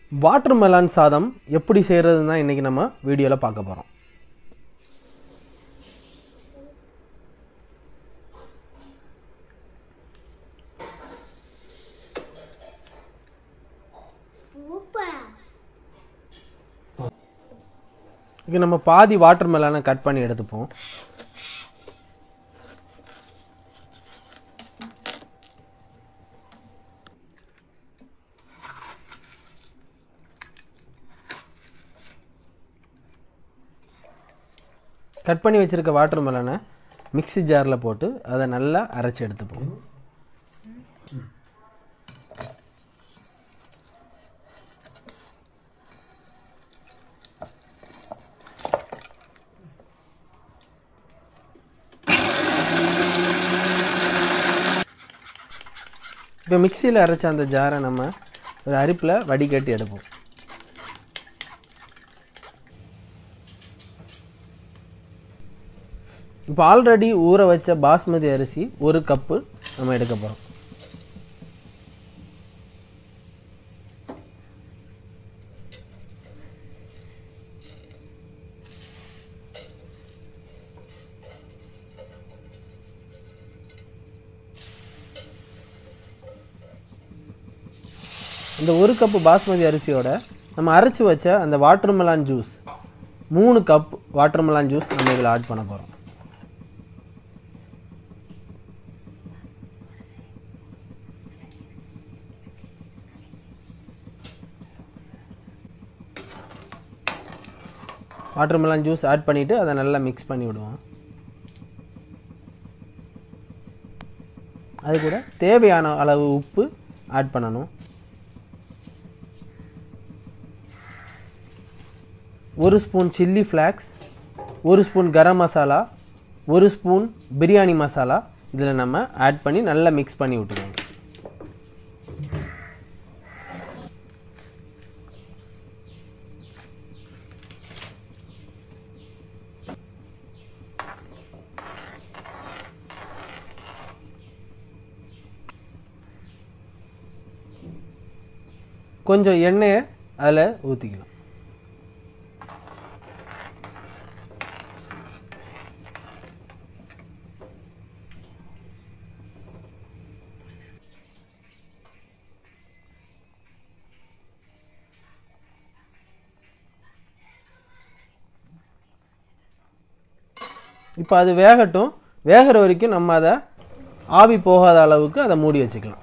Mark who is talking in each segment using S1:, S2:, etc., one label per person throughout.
S1: water watermelon சாதம் எப்படி செய்கிறதுன்னு தான் இன்றைக்கி நம்ம வீடியோவில் பார்க்க போகிறோம்
S2: சூப்பர்
S1: இங்கே நம்ம பாதி வாட்டர் மெலானை கட் பண்ணி எடுத்துப்போம் கட் பண்ணி வச்சுருக்க வாட்டர் மெலனை மிக்ஸி ஜாரில் போட்டு அதை நல்லா அரைச்சி எடுத்துப்போம் இப்போ மிக்சியில் அரைச்ச அந்த ஜாரை நம்ம ஒரு அரிப்பில் வடிகட்டி எடுப்போம் இப்போ ஆல்ரெடி ஊற வச்ச பாஸ்மதி அரிசி ஒரு கப்பு நம்ம எடுக்க போகிறோம் இந்த ஒரு கப்பு பாஸ்மதி அரிசியோட நம்ம அரைச்சி வச்ச அந்த வாட்டர் மெலான் ஜூஸ் மூணு கப் வாட்டர் மெலான் ஜூஸ் நம்ம இதில் ஆட் பண்ண போகிறோம் வாட்டர் மெலான் ஜூஸ் ஆட் பண்ணிவிட்டு அதை நல்லா மிக்ஸ் பண்ணி விடுவோம் அது கூட தேவையான அளவு உப்பு ஆட் பண்ணணும் ஒரு ஸ்பூன் சில்லி ஃப்ளாக்ஸ் ஒரு ஸ்பூன் கரம் மசாலா ஒரு ஸ்பூன் பிரியாணி மசாலா இதில் நம்ம ஆட் பண்ணி நல்லா மிக்ஸ் பண்ணி விட்டுக்கோங்க கொஞ்சம் எண்ணெயை அதில் ஊற்றிக்கலாம் இப்போ அது வேகட்டும் வேகிற வரைக்கும் நம்ம அதை ஆவி போகாத அளவுக்கு அதை மூடி வச்சுக்கலாம்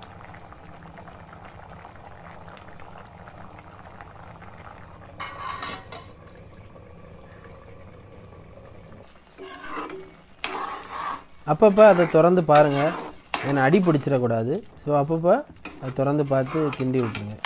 S1: அப்பப்போ அதை திறந்து பாருங்கள் ஏன்னா அடி பிடிச்சிடக்கூடாது ஸோ அப்பப்போ அதை திறந்து பார்த்து கிண்டி விட்டுருங்க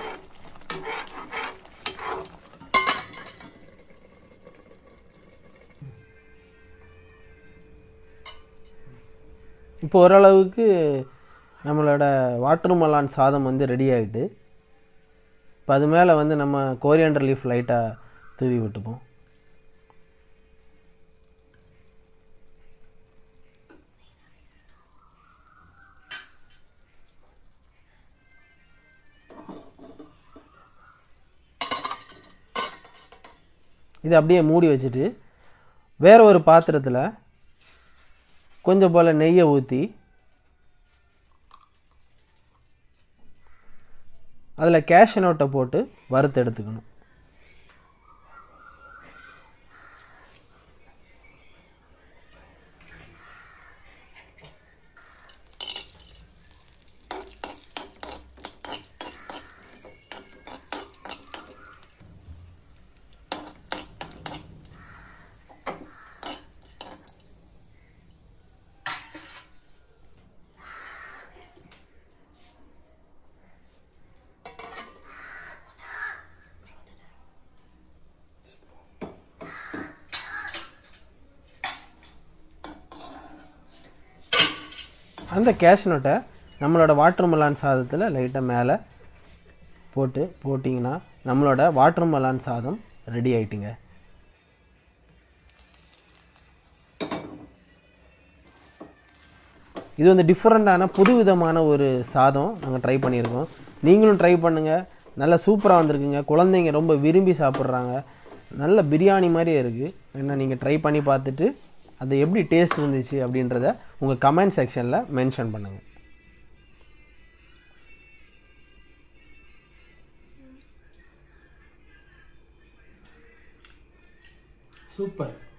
S1: இப்போ ஓரளவுக்கு நம்மளோட வாட்டர் மலான் சாதம் வந்து ரெடி ஆகிட்டு இப்போ அது மேலே வந்து நம்ம கோரியண்டர் லீஃப் லைட்டாக தூவி விட்டுப்போம் இது அப்படியே மூடி வச்சுட்டு வேற ஒரு பாத்திரத்தில் கொஞ்சம் போல் நெய்யை ஊற்றி அதில் கேஷ் நோட்டை போட்டு வறுத்து எடுத்துக்கணும் அந்த கேஷ் நோட்டை நம்மளோட வாட்டர் மெலான் சாதத்தில் லைட்டாக மேலே போட்டு போட்டிங்கன்னா நம்மளோட வாட்டர் மெலான் சாதம் ரெடி ஆயிட்டுங்க இது வந்து டிஃப்ரெண்ட்டான புதுவிதமான ஒரு சாதம் நாங்கள் ட்ரை பண்ணியிருக்கோம் நீங்களும் ட்ரை பண்ணுங்கள் நல்லா சூப்பராக வந்திருக்குங்க குழந்தைங்க ரொம்ப விரும்பி சாப்பிட்றாங்க நல்ல பிரியாணி மாதிரியே இருக்குது என்ன நீங்கள் ட்ரை பண்ணி பார்த்துட்டு அது எப்படி டேஸ்ட் இருந்துச்சு அப்படின்றத உங்கள் கமெண்ட் செக்ஷனில் மென்ஷன் பண்ணுங்கள்
S2: சூப்பர்